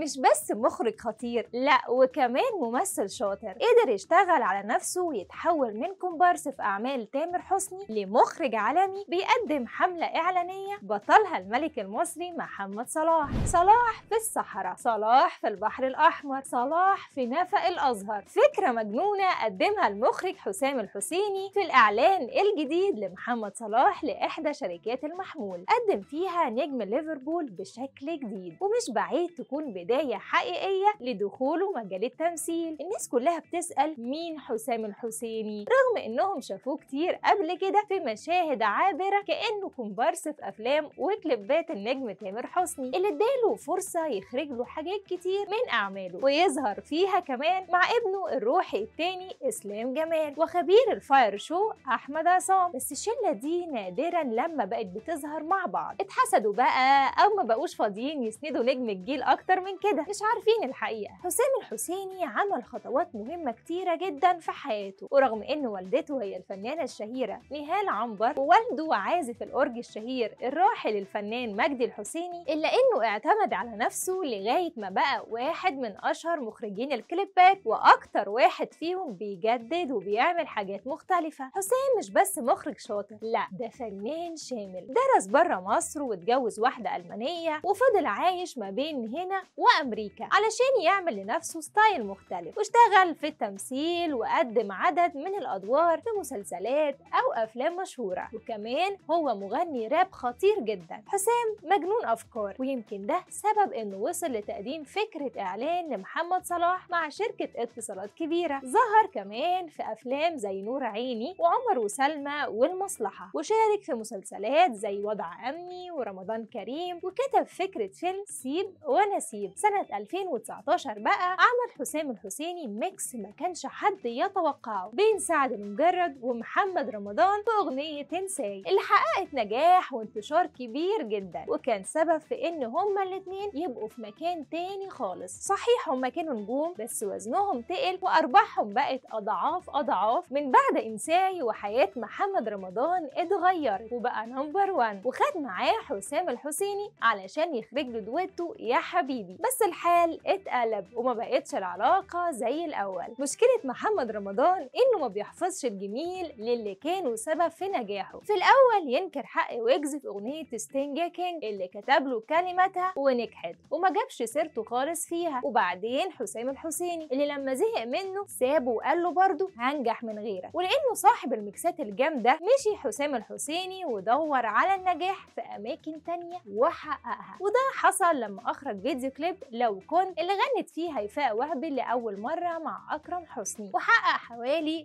مش بس مخرج خطير لا وكمان ممثل شاطر قدر يشتغل على نفسه ويتحول من كومبارس في أعمال تامر حسني لمخرج عالمي بيقدم حملة إعلانية بطلها الملك المصري محمد صلاح صلاح في الصحراء صلاح في البحر الأحمر صلاح في نفق الأزهر فكرة مجنونة قدمها المخرج حسام الحسيني في الإعلان الجديد لمحمد صلاح لإحدى شركات المحمول قدم فيها نجم ليفربول بشكل جديد ومش بعيد تكون بداية حقيقية لدخوله مجال التمثيل الناس كلها بتسأل مين حسام الحسيني رغم إنهم شافوه كتير قبل كده في مشاهد عابرة كأنه كومبارس في أفلام وكليبات النجم تامر حسني اللي اداله فرصة يخرج له حاجات كتير من أعماله ويظهر فيها كمان مع ابنه الروحي التاني إسلام جمال وخبير الفاير شو أحمد عصام بس الشلة دي نادرا لما بقت بتظهر مع بعض اتحسدوا بقى أو ما بقوش فاضيين يسندوا نجم الجيل أكتر من كده مش عارفين الحقيقة حسام الحسيني عمل خطوات مهمة كتيرة جدا في حياته ورغم إن والدته هي الفنانة الشهيرة نهال عنبر ووالده عازف الأورج الشهير الراحل الفنان مجدي الحسيني إلا إنه اعتمد على نفسه لغاية ما بقى واحد من أشهر مخرجين الكليبات وأكتر واحد فيهم بيجدد وبيعمل حاجات مختلفة حسام مش بس مخرج شاطر لا ده فنان شامل درس بره مصر واتجوز واحدة ألمانية وفضل عايش ما بين هنا وأمريكا علشان يعمل لنفسه ستايل مختلف واشتغل في التمثيل وقدم عدد من الأدوار في مسلسلات أو أفلام مشهورة وكمان هو مغني راب خطير جدا حسام مجنون أفكار ويمكن ده سبب إنه وصل لتقديم فكرة إعلان لمحمد صلاح مع شركة اتصالات كبيرة ظهر كمان في أفلام زي نور عيني وعمر وسلمى والمصلحة وشارك في مسلسلات زي وضع أمني ورمضان كريم وكتب فكرة فيلم سيب ونسيب سنة 2019 بقى عمل حسام الحسيني ميكس ما كانش حد يتوقعه بين سعد المجرد ومحمد رمضان في أغنية تنساي اللي حققت نجاح وانتشار كبير جدا وكان سبب في إن هما الاتنين يبقوا في مكان تاني خالص صحيح هما كانوا نجوم بس وزنهم تقل وأرباحهم بقت أضعاف أضعاف من بعد إنساي وحياة محمد رمضان اتغيرت وبقى نمبر وان وخد معاه حسام الحسيني علشان يخرج له دويتو يا حبيبي بس الحال اتقلب وما بقتش العلاقة زي الأول مشكلة محمد رمضان إنه ما بيحفظش الجميل للي كانوا سبب في نجاحه في الأول ينكر حق ويجز في أغنية ستينجا كينج اللي كتب له كلماتها ونجحت وما جابش سيرته خالص فيها وبعدين حسام الحسيني اللي لما زهق منه سابه وقال له برضه هنجح من غيرك ولأنه صاحب الميكسات الجامدة مشي حسام الحسيني ودور على النجاح في أماكن تانية وحققها وده حصل لما أخرج فيديو كليب لو كنت اللي غنت فيه هيفاء وهبي لأول مرة مع أكرم حسني وحقق حوالي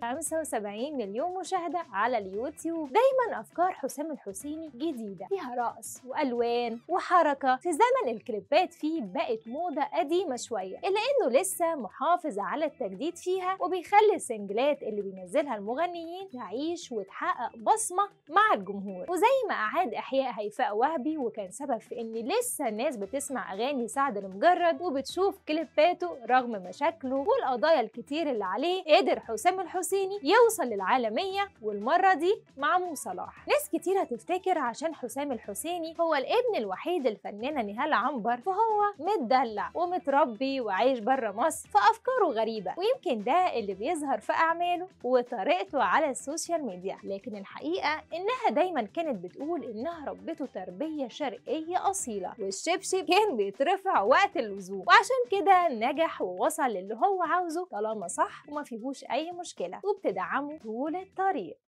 75 مليون مشاهدة على اليوتيوب دايما أفكار حسام الحسيني جديدة فيها رقص وألوان وحركة في زمن الكليبات فيه بقت موضة قديمة شوية إلا إنه لسه محافظ على التجديد فيها وبيخلي السنجلات اللي بينزلها المغنيين تعيش وتحقق بصمة مع الجمهور وزي ما أعاد إحياء هيفاء وهبي وكان سبب في إن لسه الناس بتسمع أغاني سعد المجرد وبتشوف كليباته رغم مشاكله والقضايا الكتير اللي عليه قدر حسام الحسيني يوصل للعالمية والمرة دي مع مو صلاح ناس كتير هتفتكر عشان حسام الحسيني هو الابن الوحيد الفنانة نهال عنبر فهو متدلع ومتربي وعايش بره مصر فأفكاره غريبة ويمكن ده اللي بيظهر في أعماله وطريقته على السوشيال ميديا لكن الحقيقة إنها دايما كانت بتقول إنها ربته تربية شرقية أصيلة والشبشب كان بيترفع وقت اللزوم وعشان كده نجح ووصل للي هو عاوزه طالما صح وما فيهوش أي مشكلة وبتدعمه طول الطريق